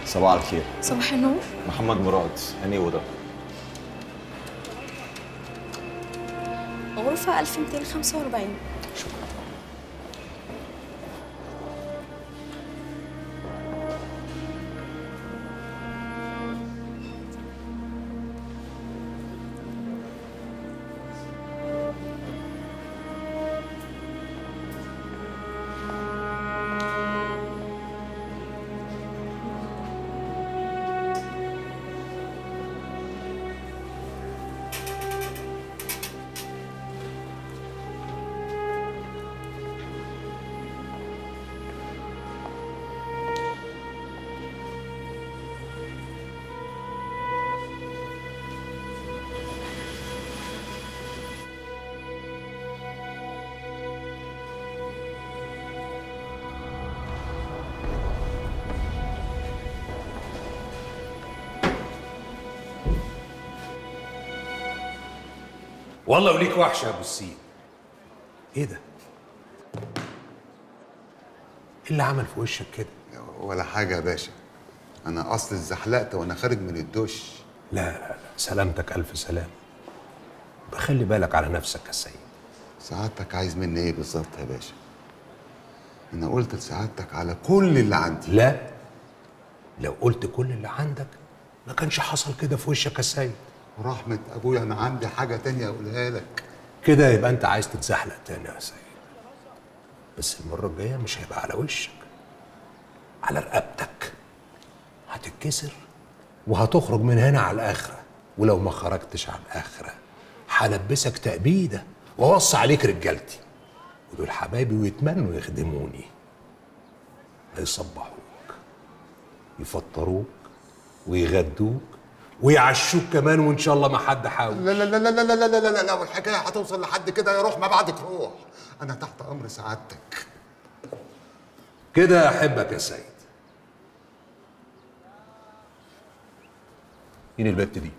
صباح الخير صباح النور محمد مراد انهي اوضه غرفة 1245 شكرا والله وليك وحشه يا ابو السيد ايه ده ايه اللي عمل في وشك كده ولا حاجة يا باشا أنا أصل اتزحلقت وأنا خارج من الدش لا لا لا سلامتك الف سلام بخلي بالك على نفسك يا سيد سعادتك عايز مني إيه بالظبط يا باشا؟ أنا قلت لسعادتك على كل اللي عندي لا لو قلت كل اللي عندك ما كانش حصل كده في وشك يا سيد ورحمة أبويا أنا عندي حاجة تانية أقولها لك كده يبقى انت عايز تتزحلق تاني يا سيد بس المرة الجاية مش هيبقى على وشك على رقبتك هتتكسر وهتخرج من هنا على الآخرة ولو ما خرجتش على الآخرة هلبسك تأبيدة وأوصي عليك رجالتي ودول حبايبي ويتمنوا يخدموني هيصبحوك يفطروك ويغدوك ويعشوك كمان وإن شاء الله ما حد حاول لا لا لا لا لا لا لا لا لا لا والحكاية هتوصل لحد كده يا روح ما بعدك روح أنا تحت أمر سعادتك كده أحبك يا سيد مين البت دي؟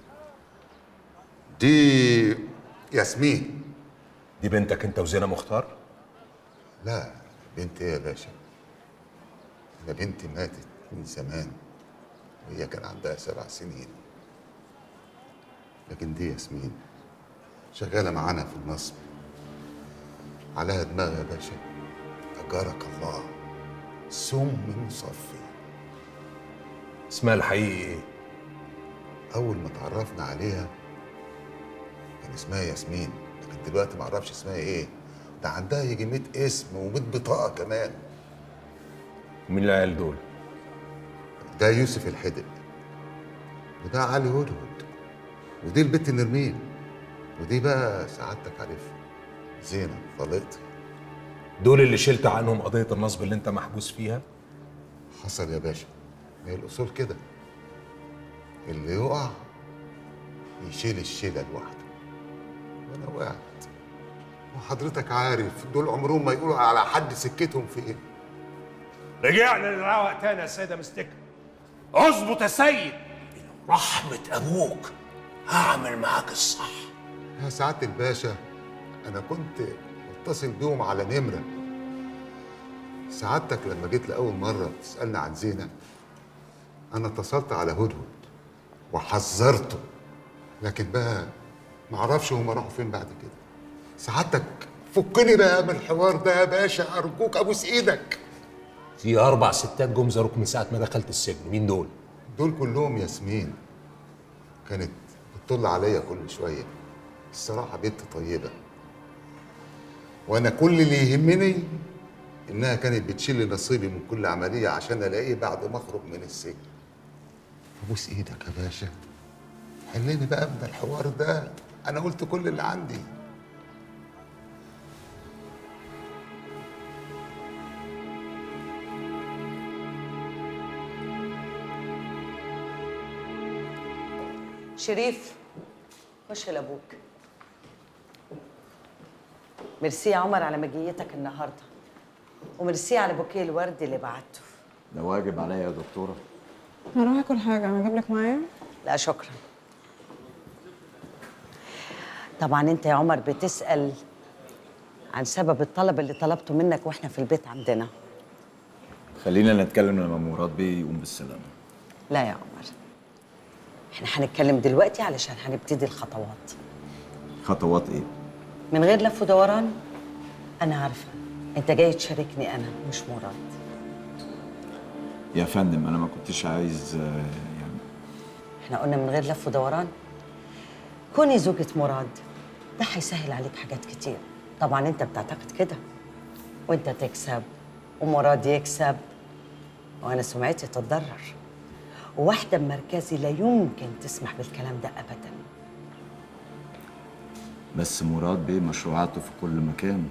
دي ياسمين دي بنتك انت وزينة مختار؟ لا بنتي إيه يا باشا أنا بنتي ماتت من زمان وهي كان عندها سبع سنين لكن دي ياسمين شغالة معانا في النصب عليها دماغ يا باشا أجارك الله سم مصفي اسمها الحقيقي ايه؟ أول ما تعرفنا عليها كان اسمها ياسمين لكن دلوقتي ما اعرفش اسمها ايه ده عندها يجي 100 اسم و100 بطاقة كمان ومين العيال دول؟ ده يوسف الحدق وده علي هدهد ودي البت نرمين ودي بقى سعادتك عارفها زينة طليقتي دول اللي شلت عنهم قضية النصب اللي انت محبوس فيها؟ حصل يا باشا ما هي الأصول كده اللي يقع يشيل الشيلة لوحده وأنا وقعت وحضرتك عارف دول عمرهم ما يقولوا على حد سكتهم في إيه رجعنا للروق تاني يا سيدة مستكة اظبط يا سيد رحمة أبوك هعمل معاك الصح يا سعادة الباشا أنا كنت متصل بيهم على نمرة سعادتك لما جيت لأول مرة تسألني عن زينة أنا اتصلت على هدهد وحذرته لكن بقى معرفش هما راحوا فين بعد كده سعادتك فكني بقى من الحوار ده يا باشا أرجوك أبوس إيدك في أربع ستات جم زاروك من ساعة ما دخلت السجن مين دول؟ دول كلهم ياسمين كانت بتطل عليا كل شويه الصراحه بنت طيبه وانا كل اللي يهمني انها كانت بتشيل لي نصيبي من كل عمليه عشان الاقيه بعد ما اخرج من السجن ابوس ايدك يا باشا حلني بقى من الحوار ده انا قلت كل اللي عندي شريف خش لابوك ميرسي يا عمر على مجيتك النهارده وميرسي على بوكيه الورد اللي بعته ده واجب عليا يا دكتوره هروح اكل حاجه انا اجيب لك معايا لا شكرا طبعا انت يا عمر بتسال عن سبب الطلب اللي طلبته منك واحنا في البيت عندنا خلينا نتكلم لما مراد بيه يقوم بالسلامه لا يا عمر احنا هنتكلم دلوقتي علشان هنبتدي الخطوات خطوات ايه من غير لف ودوران انا عارفه انت جاي تشاركني انا مش مراد يا فندم انا ما كنتش عايز آه، يعني احنا قلنا من غير لف ودوران كوني زوجة مراد ده هيسهل عليك حاجات كتير طبعا انت بتعتقد كده وانت تكسب ومراد يكسب وانا سمعتي تتضرر وواحدة بمركزي لا يمكن تسمح بالكلام ده ابدا بس مراد بيه مشروعاته في كل مكان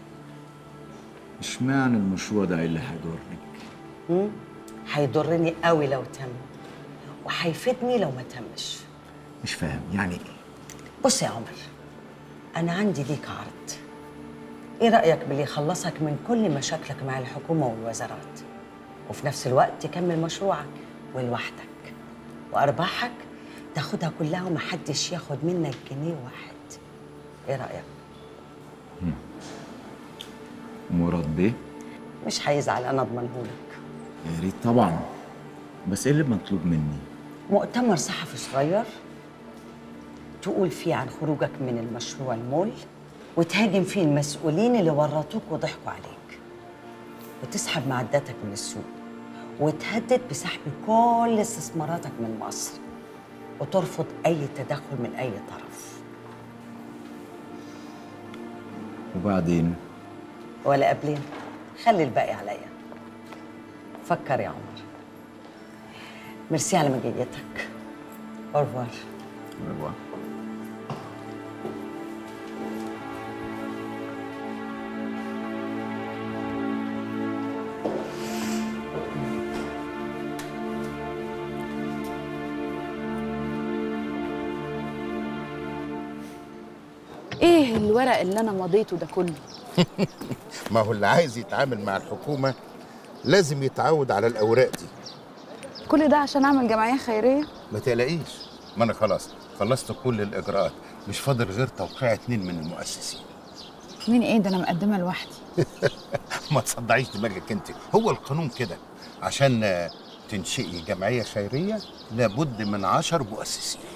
مش معنى المشروع ده اللي هيضرك هيضرني قوي لو تم وهيفيدني لو ما تمش مش فاهم يعني ايه بص يا عمر أنا عندي ليك عرض إيه رأيك باللي يخلصك من كل مشاكلك مع الحكومة والوزارات وفي نفس الوقت تكمل مشروعك ولوحدك وأرباحك تاخدها كلها ومحدش ياخد منك جنيه واحد إيه رأيك؟ مراد بيه مش هيزعل أنا أضمنهولك يا ريت طبعا بس ايه اللي مطلوب مني مؤتمر صحفي صغير تقول فيه عن خروجك من المشروع المول وتهاجم فيه المسؤولين اللي ورطوك وضحكوا عليك وتسحب معداتك من السوق وتهدد بسحب كل استثماراتك من مصر وترفض أي تدخل من أي طرف وبعدين ولا قبلين خلي الباقي عليا فكر يا عمر ميرسي على مجيتك أورفوار أيوة. ايه الورق اللي انا مضيته ده كله ما هو اللي عايز يتعامل مع الحكومة لازم يتعود على الأوراق دي كل ده عشان اعمل جمعيه خيريه ما تقلقيش ما أنا خلاص خلصت كل الإجراءات مش فاضل غير توقيع اتنين من المؤسسين مين ايه ده انا مقدمه لوحدي ما تصدعيش دماغك انت هو القانون كده عشان آه، تنشئي جمعية خيرية لابد من عشر مؤسسين